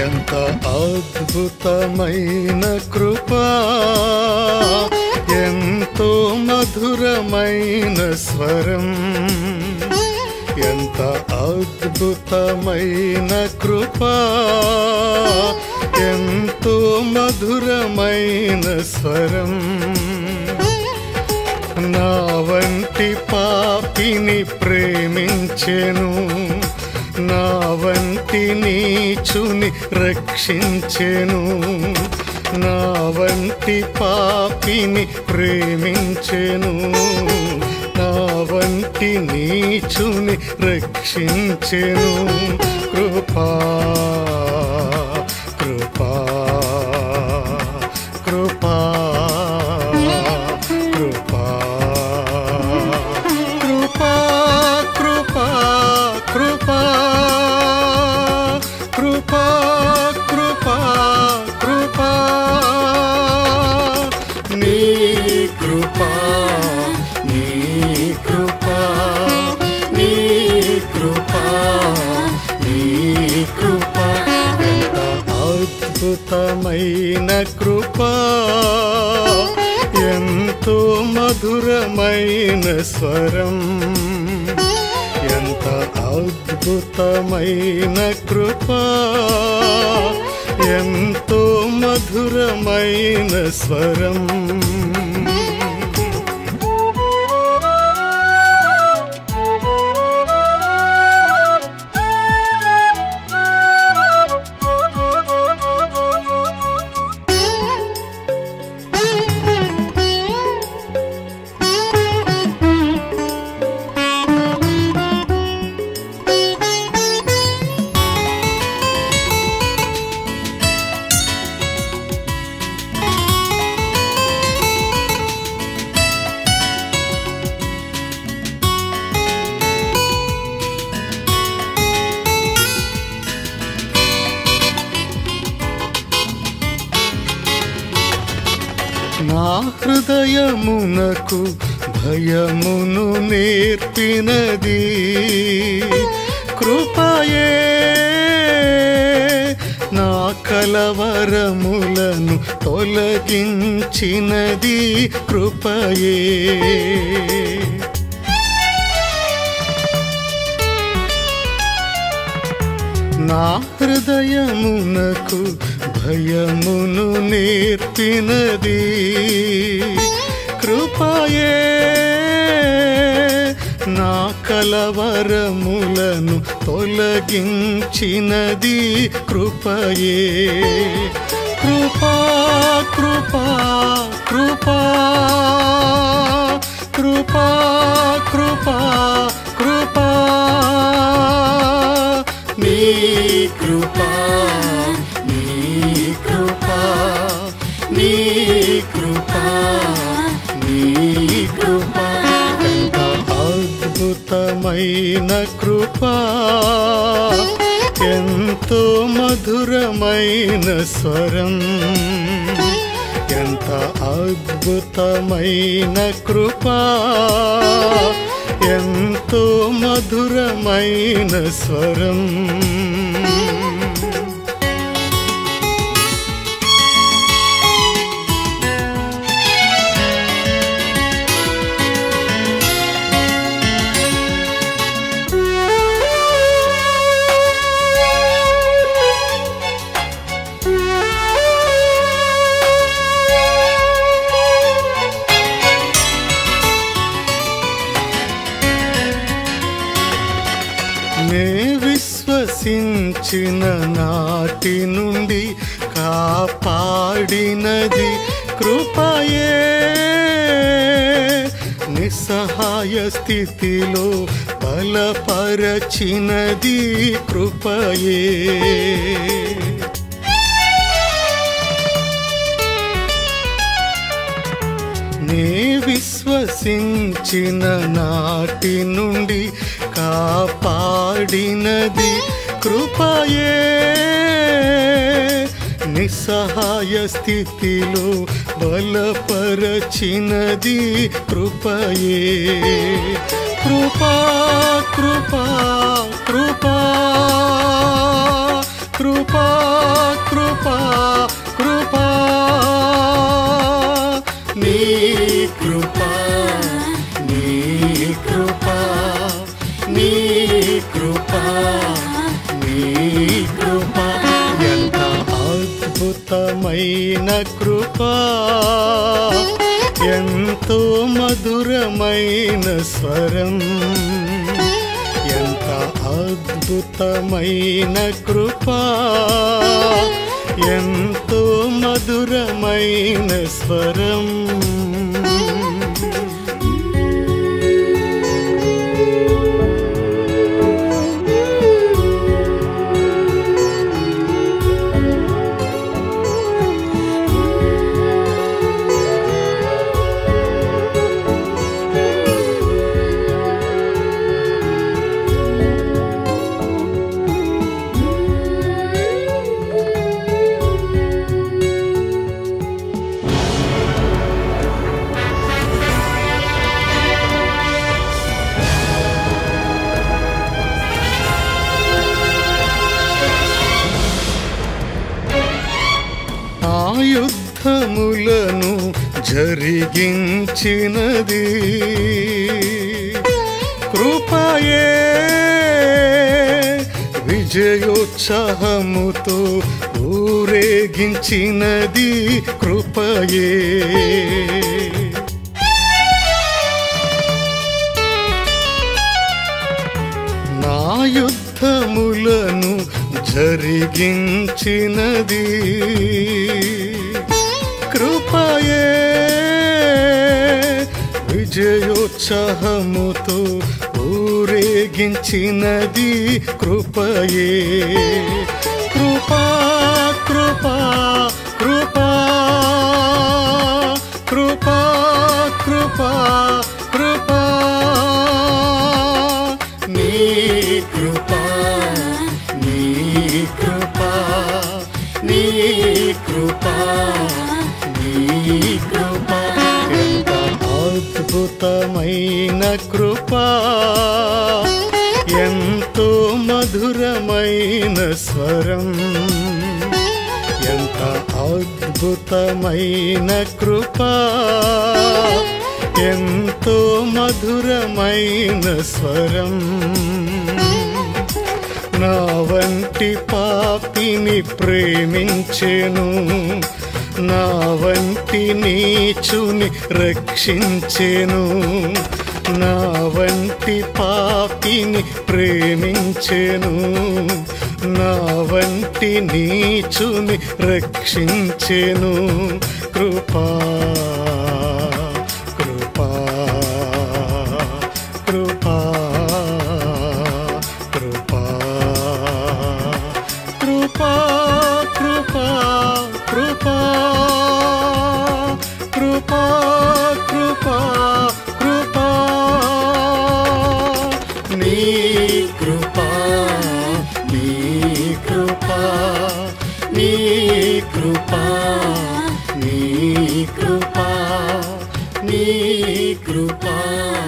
ఎంత అద్భుతమైన కృపా ఎంతో మధురమైన స్వరం ఎంత అద్భుతమైన కృపా ఎంతో మధురమైన స్వరం నా వంటి పాపిని ప్రేమించెను నా వంటి నీచుని రక్షించెను నా వంటి పాపిని ప్రేమించెను నా వంటి నీచుని రక్షించెను కృపా కృపా కృపా కృపా కృపా కృపా కృపా కృపా కృపా కృపా నీ కృపా నీ కృపా నీ కృపా నీ కృపా ఎంత అద్భుతమైన కృపా ఎంతో మధురమైన స్వరం ఎంత అద్భుతమైన కృపా ఎంతో మధురమైన స్వరం నా హృదయమునకు భయమును నేర్పినది కృపయే నా కలవరములను తొలగించినది కృపయే నా హృదయమునకు భయమును నేర్పినది కృపయే నా కలవరములను తొలగించినది కృపయే కృపా కృపా కృపా కృపా కృపా కృపా నీ కృపా నీ కృపా నీ కృపా నీ కృపా ఎంత అద్భుతమైన కృపా ఎంతో మధురమైన స్వరం ఎంత అద్భుతమైన కృపా ఎంతో మధురమైన స్వరం నే విశ్వసించిన నాటి నుండి కాపాడినది కృపయే నిస్సహాయ స్థితిలో బలపరచినది కృపయే నే విశ్వసించిన నాటి నుండి కాపాడినది కృపయే నిస్సహాయ స్థితిలో బలపరచినది కృపయే కృపా కృపా కృపా కృపా మధురమైన కృపా ఎంతో మధురమైన స్వరం ఎంత అద్భుతమైన కృపా ఎంతో మధురమైన స్వరం ఆయుద్ధములను జరిగించినది కృపయే విజయోత్సాహముతో ఊరేగించినది కృపయే నా యుద్ధములను జరిగించినది కృపయే విజయోత్సాహముతో ఊరేగించినది కృపయే కృపా కృపా కృపా కృపా కృపా కృపా నీ కృపా నీ కృపా నీ కృపా నీ కృపా ఎంత అద్భుతమైన కృపా ఎంతో మధురమైన స్వరం ఎంత అద్భుతమైన కృపా ఎంతో మధురమైన స్వరం నా వంటి పాపిని ప్రేమించెను నా వంటి నీచుని రక్షించెను నా వంటి పాపిని ప్రేమించెను నా వంటి నీచుని రక్షించెను కృపా కృపా కృపా కృపా కృపా కృపా కృపా కృపా కృపా కృపా నీ కృపా నీ కృపా నీ కృపా నీ కృపా నీ కృపా